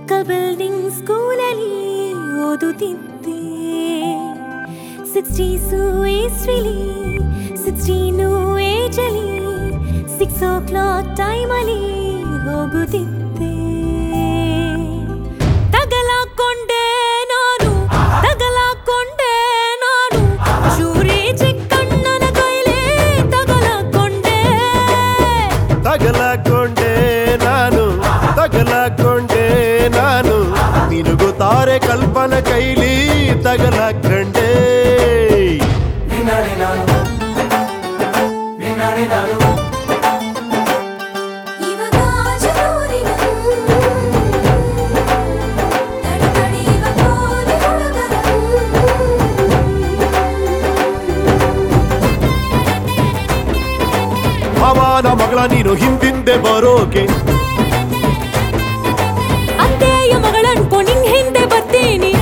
Building ಸ್ಕೂಲಲ್ಲಿ ಓದುತ್ತಿದ್ದೆ sixties ಇಸ್ವಿಲಿ ಸಿಕ್ಸ್ಟೀನು ಏಜಲ್ಲಿ ಸಿಕ್ಸ್ ಓ ಕ್ಲಾಕ್ ಟೈಮಲ್ಲಿ ಹೋಗುತ್ತಿದ್ದೆ ತಗಲಾಕೊಂಡೆ ನಾನು ತಗಲಾಕೊಂಡೆ ನಾನು ಶೂರಿ ಚಿಕ್ಕಣ್ಣನ ಕೈಲೇ ತಗಲಾಕೊಂಡೆ ತಗಲಕೊಂಡೆ ನಾನು ತಗಲಕೊಂಡೆ ನಾನು ನಿನಗುತ್ತಾರೆ ಕಲ್ಪನ ಕೈಲಿ ತಗಲಕೊಂಡೆ ಇವಾಗ ಜರೂರಿನ ತಡತಡಿವ ಕೋಲಿ ಹುಡುಗರ ಅವನ ಮಗಳ ನೀನು ಹಿಂದಿಂದೆ ಬರೋಕೆ ಅತ್ತೆಯ ಮಗಳನ್ಕೊ ನಿನ್ ಹಿಂದೆ ಬರ್ತೀನಿ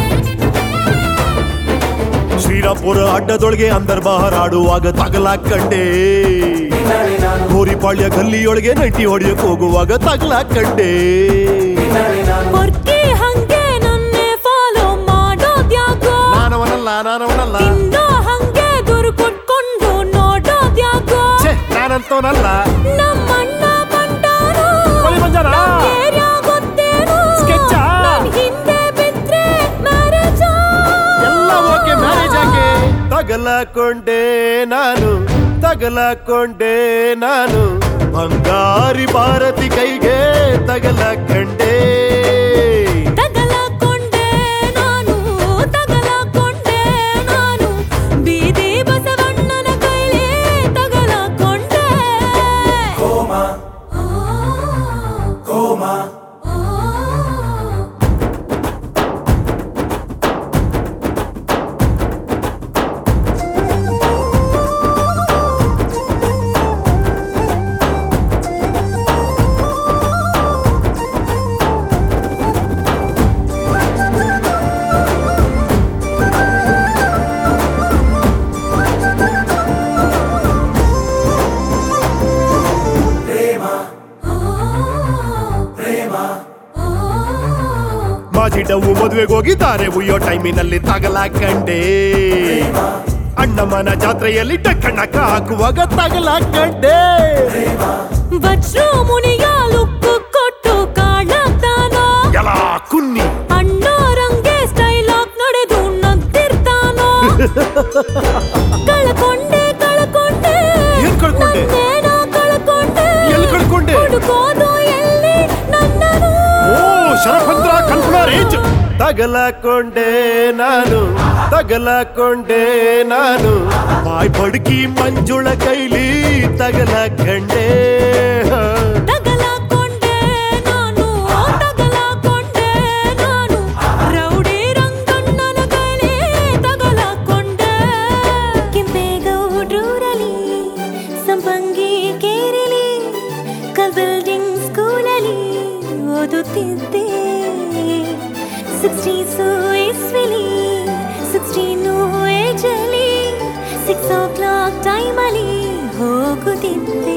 ಶ್ರೀರಾಮ್ಪುರ ಅಡ್ಡದೊಳಗೆ ಅಂದರ್ಬಾರ್ ಆಡುವಾಗ ತಗಲಾಕಂಡೆ ಗೋರಿಪಾಳ್ಯ ಗಲ್ಲಿಯೊಳಗೆ ನೈಟಿ ಹೊಡೆಯಕ್ ಹೋಗುವಾಗ ತಗಲಾಕಂಡೆ ಹೊರ್ಕೆ ಹಂಗೆ ನನ್ನೆ ಫಾಲೋ ಮಾಡೋದ್ಯಾಕೋ ನಾನವನಲ್ಲ ನಾನವನಲ್ಲ ಇನ್ನೂ ಹಂಗೆ ದುರು ಕೊಟ್ಕೊಂಡು ನೋಡೋದ್ಯಾಕೋ ಛೆ, ನಾನಂತವನಲ್ಲ ನಮ್ಮಣ್ಣ ಬಂಡಾರು ಹೊಳಿ ಮಂಜಾನ? ನಮ್ ಏರಿಯಾ ಗೊತ್ತೇನು Sketch ಆ? ನನ್ ಹಿಂದೆ ಬಿದ್ರೆ ಮ್ಯಾರೇಜ್ ಎಲ್ಲ ಓಕೆ ಮ್ಯಾರೇಜ್ ಆಗಿ ತಗಲಕೊಂಡೆ ನಾನು ತಗಲಕೊಂಡೆ ನಾನು ಬಂಗಾರಿ ಭಾರತಿ ಕೈಗೆ ತಗಲಕೊಂಡೆ ತಗಲಾಕೊಂಡೆ ನಾನು ತಗಲಾಕೊಂಡೆ ನಾನು ಬೀದಿ ಬಸವಣ್ಣನ ಕೈಲೇ ತಗಲಾಕೊಂಡೆ ಕೋಮಾ ಕೋಮಾ ಮಾಜಿ ಡವ್ವು ಮದುವೆಗೆ ಹೋಗಿದ್ದಾರೆ ಉಯ್ಯೋ ಟೈಮಿನಲ್ಲಿ ತಗಲಾಕಂಡೆ ಅಣ್ಣಮ್ಮನ ಜಾತ್ರೆಯಲ್ಲಿ ಟಕ್ಕಣ್ಣಕ್ಕ ಹಾಕುವಾಗ ತಗಲಾಕಂಡೆ ವಜ್ರ ಮುನಿಯ ಲುಕ್ಕು ಕೊಟ್ಟು ಕಾಣಾಗ್ತಾನೋ ಎಲ್ಲ ಕುನ್ನಿ ಅಣ್ಣೋರಂಗೆ ಸ್ಟೈಲ್ ಆಗಿ ನಡೆದು ನಗ್ತಿರ್ತಾನೋ ಕಳ್ಕೊಂಡೆ ಕಳ್ಕೊಂಡೆ ಏನ್ ಕಳ್ಕೊಂಡೆ? ನನ್ನೇನೋ ಕಳ್ಕೊಂಡೆ ಎಲ್ಲಿ ಕಳ್ಕೊಂಡೆ? ಹುಡುಕೋದು ಎಲ್ಲಿ ನನ್ನನು ಓ ಶರಭದ್ರ ಕಲ್ಪನಾ ರೇಂಜ್ ತಗಲಕೊಂಡೆ ನಾನು ತಗಲಕೊಂಡೆ ನಾನು ಬಾಯ್ ಬಡ್ಕಿ ಮಂಜುಳ ಕೈಲಿ ತಗಲಕೊಂಡೆ ತಗಲಾಕೊಂಡೆ ನಾನು ತಗಲಾಕೊಂಡೆ ನಾನು ರೌಡಿ ರಂಗಣ್ಣನ ಕೈಲೇ ತಗಲಾಕೊಂಡೆ ಕೆಂಪೇಗೌಡ್ರೂರಲ್ಲಿ ಸಂಪಂಗಿ ಕೇರಿಲಿ ಕಲ್ ಬಿಲ್ಡಿಂಗ್ ಸ್ಕೂಲಲ್ಲಿ ಓದುತ್ತಿದ್ದೆ ಸಿಕ್ಸ್ಟೀಸು ಇಸ್ವಿಲಿ ಸಿಕ್ಸ್ಟೀನು ಏಜಲ್ಲಿ ಸಿಕ್ಸ್ ಓ ಕ್ಲಾಕ್ ಟೈಮಲ್ಲಿ ಹೋಗುತ್ತಿದ್ದೆ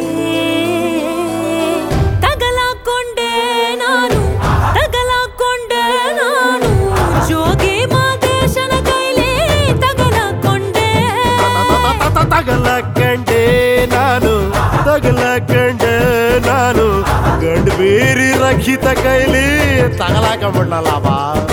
ತಗಲಾಕೊಂಡೆ ನಾನು ತಗಲಾಕೊಂಡೆ ನಾನು ಜೋಗಿ ಮಾದೇಶನ ಕೈಲೇ ತಗಲಾಕೊಂಡೆ ತಗಲಕೊಂಡೆ ನಾನು ತಗಲಕೊಂಡೆ ನಾನು ಗಂಡು ಬೇರಿ ರಕ್ಷಿತ ಕೈಲಿ ತಗಲಾಕೊಂಡ್ಬಿಡ್ನಲ್ಲ ಬಾ